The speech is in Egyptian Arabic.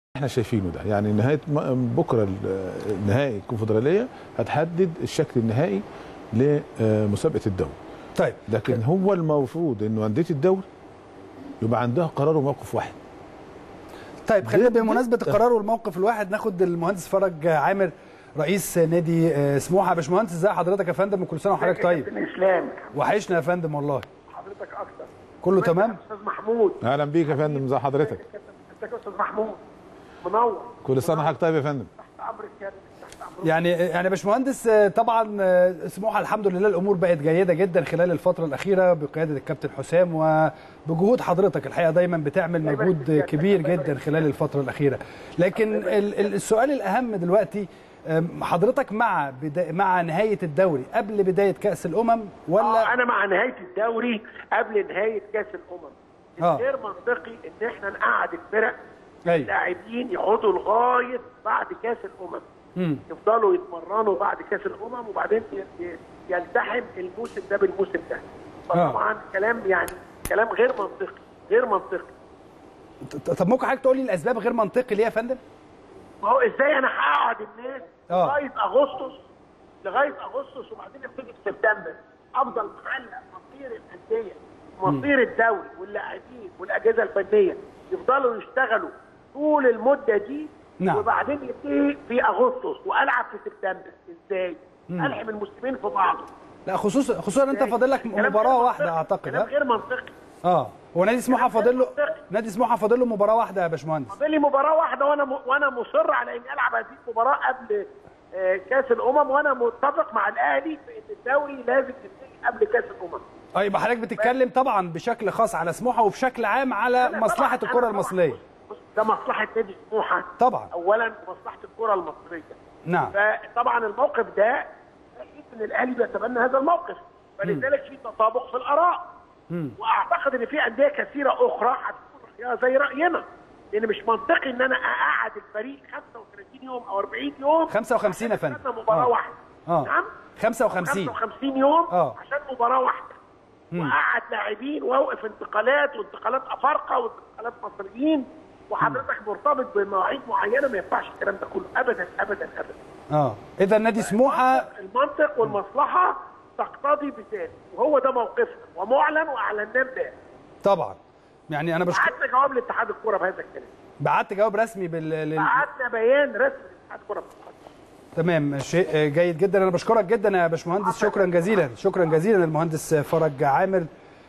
احنا شايفينه ده يعني نهايه م- بكره ال- النهائي الكونفدراليه هتحدد الشكل النهائي لمسابقه الدوري طيب لكن هو المفروض انه انديه الدوري يبقى عندها قرار وموقف واحد طيب خلينا دي- بمناسبه دي- القرار والموقف الواحد ناخد المهندس فرج عامر رئيس نادي آه، سموحه يا باشمهندس ازي حضرتك يا فندم وكل سنه وحضرتك طيب كابتن اسلام وحشنا يا فندم والله حضرتك اكتر كله تمام استاذ محمود اهلا بيك يا فندم زي حضرتك ازيك يا استاذ محمود منور كل سنه وحضرتك طيب يا فندم تحت امرك يا تحت امرك يعني يعني يا باشمهندس آه، طبعا آه، سموحه الحمد لله الامور بقت جيده جدا خلال الفتره الاخيره بقياده الكابتن حسام وبجهود حضرتك الحقيقه دايما بتعمل مجهود كبير جدا خلال الفتره الاخيره لكن ال- ال- السؤال الاهم دلوقتي آم، حضرتك مع بدا مع نهايه الدوري قبل بدايه كاس الامم ولا آه انا مع نهايه الدوري قبل نهايه كاس الامم آه. غير منطقي ان احنا نقعد الفرق ايوه اللاعبين يقعدوا لغايه بعد كاس الامم مم. يفضلوا يتمرنوا بعد كاس الامم وبعدين ي- ي- يلتحم الموسم ده بالموسم ده فطبعا كلام يعني كلام غير منطقي غير منطقي ط- طب ممكن حضرتك تقول لي الاسباب غير منطقي ليه يا فندم؟ ما هو ازاي انا هقعد الناس آه. لغايه اغسطس لغايه اغسطس وبعدين ابتدي في سبتمبر افضل معلق مصير الانديه مصير الدوري واللاعبين والاجهزه الفنيه يفضلوا يشتغلوا طول المده دي نعم. وبعدين يبتدي في اغسطس والعب في سبتمبر ازاي؟ الحم الموسمين في بعض لا خصوصا خصوصا انت فاضل لك كلام مباراه غير واحده منطقي. اعتقد كلام ها؟ غير منطقي اه هو نادي سموحه كلام فاضل له غير منطقي. نادي سموحه فاضل له مباراه واحده يا باشمهندس فاضل لي مباراه واحده وانا م... وانا مصر على اني العب هذه المباراه قبل آه، كاس الامم وانا متفق مع الاهلي في ان الدوري لازم ينتهي قبل كاس الامم اه يبقى حضرتك بتتكلم طبعا بشكل خاص على سموحه وبشكل عام على أنا مصلحه طبعاً- الكره أنا المصريه طبعاً بص- ده مصلحه نادي سموحه طبعا اولا مصلحه الكره المصريه نعم فطبعا الموقف ده اكيد ان الاهلي بيتبنى هذا الموقف فلذلك في تطابق في الاراء واعتقد ان في انديه كثيره اخرى هتكون رايها زي راينا لان مش منطقي ان انا اقعد الفريق 35 يوم او 40 يوم 55 يا فندم. عشان مباراه آه. واحده اه نعم 55 55 يوم آه. عشان مباراه واحده وقعد لاعبين واوقف انتقالات وانتقالات افارقه وانتقالات مصريين وحضرتك مرتبط بمواعيد معينه ما ينفعش الكلام ده كله ابدا ابدا ابدا اه اذا نادي سموحه المنطق والمصلحه تقتضي بذلك وهو ده موقفنا ومعلن واعلناه امبارح طبعا يعني انا بشكر بعتنا جواب لاتحاد الكوره بهذا الكلام بعت جواب رسمي بال لل... بعتنا بيان رسمي لاتحاد الكوره بهذا تمام شيء جيد جدا انا بشكرك جدا يا باشمهندس شكرا جزيلا شكرا جزيلا للمهندس فرج عامر